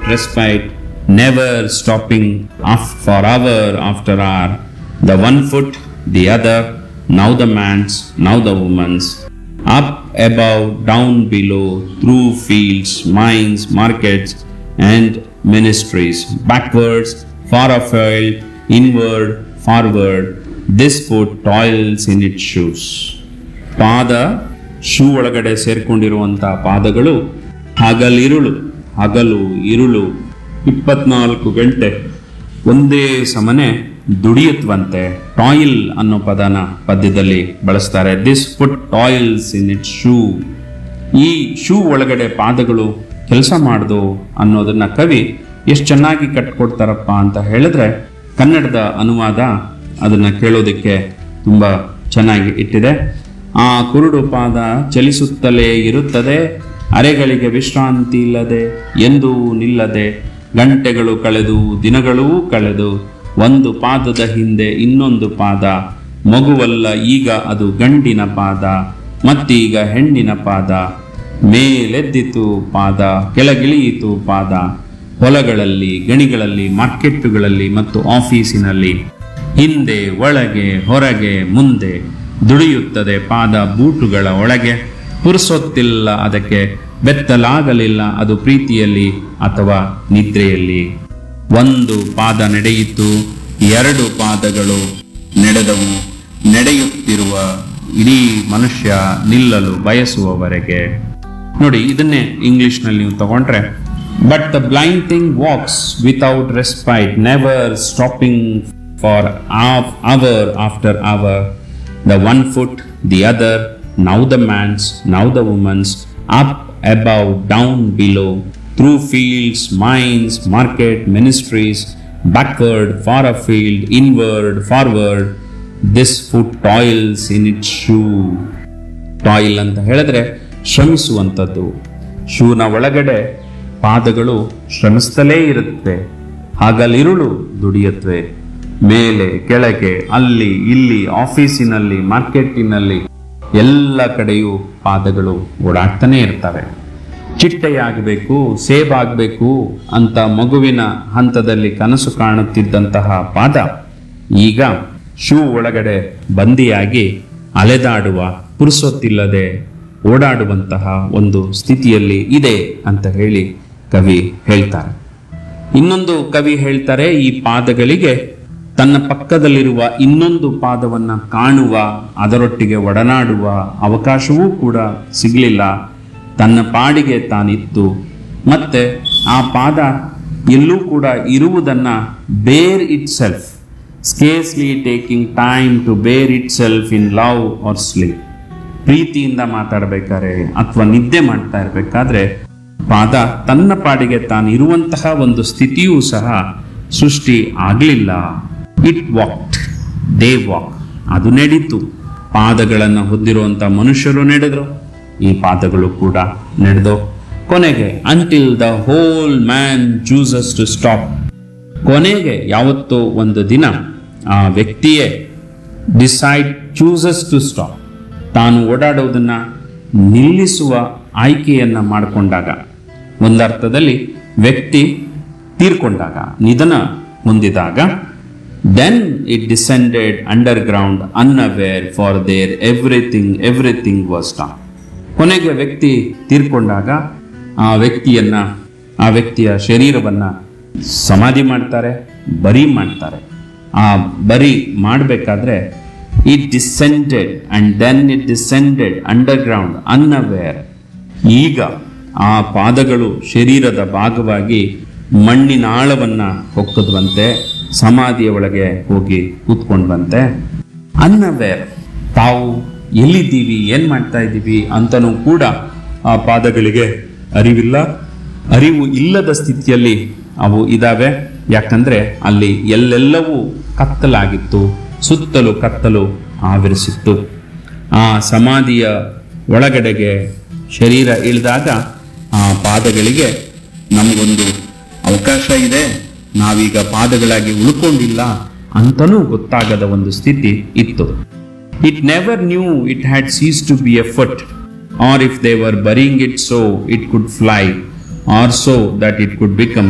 respite, never stopping af- for hour after hour. The one foot, the other, now the man's, now the woman's. Up, above, down, below, through fields, mines, markets, and ministries. Backwards, far afield, inward, forward. This foot toils in its shoes. ಪಾದ shoe ಒಳಗಡೆ ಸೇರ್ಕೊಂಡಿರುವಂಥ ಪಾದಗಳು ಹಗಲಿರುಳು ಹಗಲು ಇರುಳು ಇಪ್ಪತ್ನಾಲ್ಕು ಗಂಟೆ ಒಂದೇ ಸಮನೆ ದುಡಿಯುತ್ತವಂತೆ ಟಾಯಿಲ್ ಅನ್ನೋ ಪದನ ಪದ್ಯದಲ್ಲಿ ಬಳಸ್ತಾರೆ this foot toils in it shoe ಈ ಶೂ ಒಳಗಡೆ ಪಾದಗಳು ಕೆಲಸ ಮಾಡ್ದು ಅನ್ನೋದನ್ನ ಕವಿ ಎಷ್ಟು ಚೆನ್ನಾಗಿ ಕಟ್ಕೊಡ್ತಾರಪ್ಪ ಅಂತ ಹೇಳಿದ್ರೆ ಕನ್ನಡದ ಅನುವಾದ ಅದನ್ನ ಕೇಳೋದಕ್ಕೆ ತುಂಬಾ ಚೆನ್ನಾಗಿ ಇಟ್ಟಿದೆ ಆ ಕುರುಡು ಪಾದ ಚಲಿಸುತ್ತಲೇ ಇರುತ್ತದೆ ಅರೆಗಳಿಗೆ ವಿಶ್ರಾಂತಿ ಇಲ್ಲದೆ ಎಂದೂ ನಿಲ್ಲದೆ ಗಂಟೆಗಳು ಕಳೆದು ದಿನಗಳೂ ಕಳೆದು ಒಂದು ಪಾದದ ಹಿಂದೆ ಇನ್ನೊಂದು ಪಾದ ಮಗುವಲ್ಲ ಈಗ ಅದು ಗಂಡಿನ ಪಾದ ಮತ್ತೀಗ ಹೆಣ್ಣಿನ ಪಾದ ಮೇಲೆದ್ದಿತು ಪಾದ ಕೆಳಗಿಳಿಯಿತು ಪಾದ ಹೊಲಗಳಲ್ಲಿ ಗಣಿಗಳಲ್ಲಿ ಮಾರ್ಕೆಟ್ಟುಗಳಲ್ಲಿ ಮತ್ತು ಆಫೀಸಿನಲ್ಲಿ ಹಿಂದೆ ಒಳಗೆ ಹೊರಗೆ ಮುಂದೆ ದುಡಿಯುತ್ತದೆ ಪಾದ ಬೂಟುಗಳ ಒಳಗೆ ಪುರುಸೊತ್ತಿಲ್ಲ ಅದಕ್ಕೆ ಬೆತ್ತಲಾಗಲಿಲ್ಲ ಅದು ಪ್ರೀತಿಯಲ್ಲಿ ಅಥವಾ ನಿದ್ರೆಯಲ್ಲಿ ಒಂದು ಪಾದ ನಡೆಯಿತು ಎರಡು ಪಾದಗಳು ನಡೆದವು ನಡೆಯುತ್ತಿರುವ ಇಡೀ ಮನುಷ್ಯ ನಿಲ್ಲಲು ಬಯಸುವವರೆಗೆ ನೋಡಿ ಇದನ್ನೇ ಇಂಗ್ಲಿಷ್ನಲ್ಲಿ ನೀವು ತಗೊಂಡ್ರೆ but the blind thing walks without respite never stopping for hour after hour the one foot the other now the man's now the woman's up above down below through fields mines market ministries backward far a field inward forward this foot toils in it shoe toil ಅಂತ ಹೇಳಿದ್ರೆ ಶ್ರಮಿಸುವಂಥದ್ದು ಶೂನ ಒಳಗಡೆ ಪಾದಗಳು ಶ್ರಮಿಸ್ತಲೇ ಇರುತ್ತೆ ಹಗಲಿರುಳು ದುಡಿಯತ್ವೆ ಮೇಲೆ ಕೆಳಗೆ ಅಲ್ಲಿ ಇಲ್ಲಿ ಆಫೀಸಿನಲ್ಲಿ ಮಾರ್ಕೆಟಿನಲ್ಲಿ ಎಲ್ಲ ಕಡೆಯೂ ಪಾದಗಳು ಓಡಾಡ್ತಾನೆ ಇರ್ತವೆ ಚಿಟ್ಟೆಯಾಗಬೇಕು ಸೇಬಾಗಬೇಕು ಅಂತ ಮಗುವಿನ ಹಂತದಲ್ಲಿ ಕನಸು ಕಾಣುತ್ತಿದ್ದಂತಹ ಪಾದ ಈಗ ಶೂ ಒಳಗಡೆ ಬಂದಿಯಾಗಿ ಅಲೆದಾಡುವ ಪುರುಸೊತ್ತಿಲ್ಲದೆ ಓಡಾಡುವಂತಹ ಒಂದು ಸ್ಥಿತಿಯಲ್ಲಿ ಇದೆ ಅಂತ ಹೇಳಿ ಕವಿ ಹೇಳ್ತಾರೆ ಇನ್ನೊಂದು ಕವಿ ಹೇಳ್ತಾರೆ ಈ ಪಾದಗಳಿಗೆ ತನ್ನ ಪಕ್ಕದಲ್ಲಿರುವ ಇನ್ನೊಂದು ಪಾದವನ್ನ ಕಾಣುವ ಅದರೊಟ್ಟಿಗೆ ಒಡನಾಡುವ ಅವಕಾಶವೂ ಕೂಡ ಸಿಗಲಿಲ್ಲ ತನ್ನ ಪಾಡಿಗೆ ತಾನಿತ್ತು ಮತ್ತೆ ಆ ಪಾದ ಎಲ್ಲೂ ಕೂಡ ಇರುವುದನ್ನ bear it self scarcely taking time to bear it self in love or sleep ಪ್ರೀತಿಯಿಂದ ಮಾತಾಡಬೇಕಾದ್ರೆ ಅಥವಾ ನಿದ್ದೆ ಮಾಡ್ತಾ ಇರಬೇಕಾದ್ರೆ ಪಾದ ತನ್ನ ಪಾಡಿಗೆ ತಾನು ಇರುವಂತಹ ಒಂದು ಸ್ಥಿತಿಯೂ ಸಹ ಸೃಷ್ಟಿ ಆಗಲಿಲ್ಲ ಇಟ್ ವಾಕ್ಡ್ ದೇ ವಾಕ್ ಅದು ನಡೀತು ಪಾದಗಳನ್ನು ಹೊಂದಿರುವಂಥ ಮನುಷ್ಯರು ನಡೆದರು ಈ ಪಾದಗಳು ಕೂಡ ನಡೆದು ಕೊನೆಗೆ until the whole man chooses to stop ಕೊನೆಗೆ ಯಾವತ್ತೋ ಒಂದು ದಿನ ಆ ವ್ಯಕ್ತಿಯೇ ಡಿಸೈಡ್ ಚೂಸಸ್ ಟು ಸ್ಟಾಪ್ ತಾನು ಓಡಾಡುವುದನ್ನ ನಿಲ್ಲಿಸುವ ಆಯ್ಕೆಯನ್ನ ಮಾಡಿಕೊಂಡಾಗ ಒಂದರ್ಥದಲ್ಲಿ ವ್ಯಕ್ತಿ ತೀರ್ಕೊಂಡಾಗ ನಿಧನ ಹೊಂದಿದಾಗ then it descended underground unaware for there everything everything was done ಕೊನೆಗೆ ವ್ಯಕ್ತಿ ತೀರ್ಕೊಂಡಾಗ ಆ ವ್ಯಕ್ತಿಯನ್ನ ಆ ವ್ಯಕ್ತಿಯ ಶರೀರವನ್ನ ಸಮಾಧಿ ಮಾಡ್ತಾರೆ ಬರಿ ಮಾಡ್ತಾರೆ ಆ ಬರಿ ಮಾಡಬೇಕಾದ್ರೆ it descended and then it descended underground unaware ಈಗ ಆ ಪಾದಗಳು ಶರೀರದ ಭಾಗವಾಗಿ ಮಣ್ಣಿನ ಆಳವನ್ನ ಹೊಕ್ಕದ್ವಂತೆ ಸಮಾಧಿಯ ಒಳಗೆ ಹೋಗಿ ಕೂತ್ಕೊಂಡ್ವಂತೆ ಅನ್ಅವೇರ್ ತಾವು ಎಲ್ಲಿದ್ದೀವಿ ಏನ್ ಮಾಡ್ತಾ ಇದ್ದೀವಿ ಅಂತನೂ ಕೂಡ ಆ ಪಾದಗಳಿಗೆ ಅರಿವಿಲ್ಲ ಅರಿವು ಇಲ್ಲದ ಸ್ಥಿತಿಯಲ್ಲಿ ಅವು ಇದಾವೆ ಯಾಕಂದ್ರೆ ಅಲ್ಲಿ ಎಲ್ಲೆಲ್ಲವೂ ಕತ್ತಲಾಗಿತ್ತು ಸುತ್ತಲೂ ಕತ್ತಲು ಆವರಿಸಿತ್ತು ಆ ಸಮಾಧಿಯ ಒಳಗಡೆಗೆ ಶರೀರ ಇಳಿದಾಗ ಆ ಪಾದಗಳಿಗೆ ನಮಗೊಂದು ಅವಕಾಶ ಇದೆ ನಾವೀಗ ಪಾದಗಳಾಗಿ ಉಳ್ಕೊಂಡಿಲ್ಲ ಅಂತನೂ ಗೊತ್ತಾಗದ ಒಂದು ಸ್ಥಿತಿ ಇತ್ತು it never knew it had ceased to be a foot or if they were burying it so it could fly or so that it could become